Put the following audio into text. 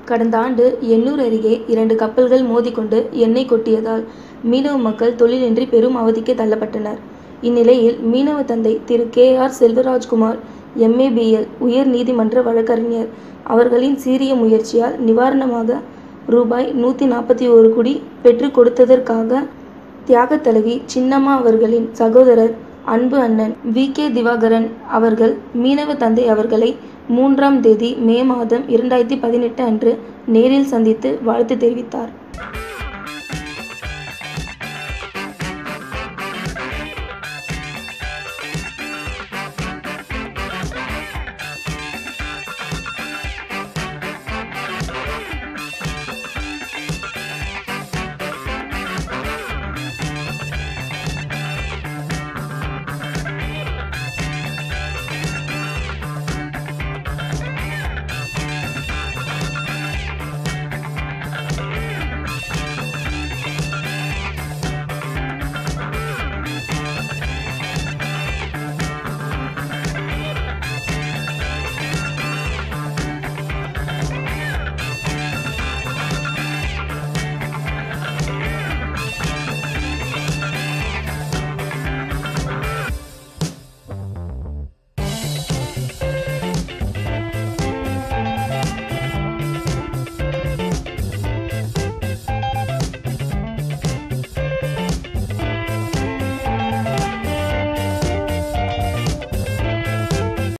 கடந்த ஆண்டு எண்ணூர் அருகே இரண்டு கப்பல்கள் மோதிக்கொண்டு எண்ணெய் கொட்டியதால் மீனவ மக்கள் தொழிலின்றி பெரும் அவதிக்கு தள்ளப்பட்டனர். இந்நிலையில் மீனவ தந்தை Thiru. K. R. Selvarajkumar M. A. B. L. உயர் நீதிமன்ற வழக்கறிஞர் அவர்களின் சீரிய முயற்சியால் நிவாரணமாக ரூபாய் நூத்தி நாற்பத்தொரு கோடி பெற்றுக் கொடுத்ததற்காக தியாகத்தலைவி சின்னம்மா அவர்களின் சகோதரர் அன்பு அண்ணன் வி. கே. திவாகரன் அவர்கள் மீனவ தந்தை அவர்களை மூன்றாம் தேதி மே மாதம் இரண்டாயிரத்து பதினெட்டு அன்று நேரில் சந்தித்து வாழ்த்து தெரிவித்தார்.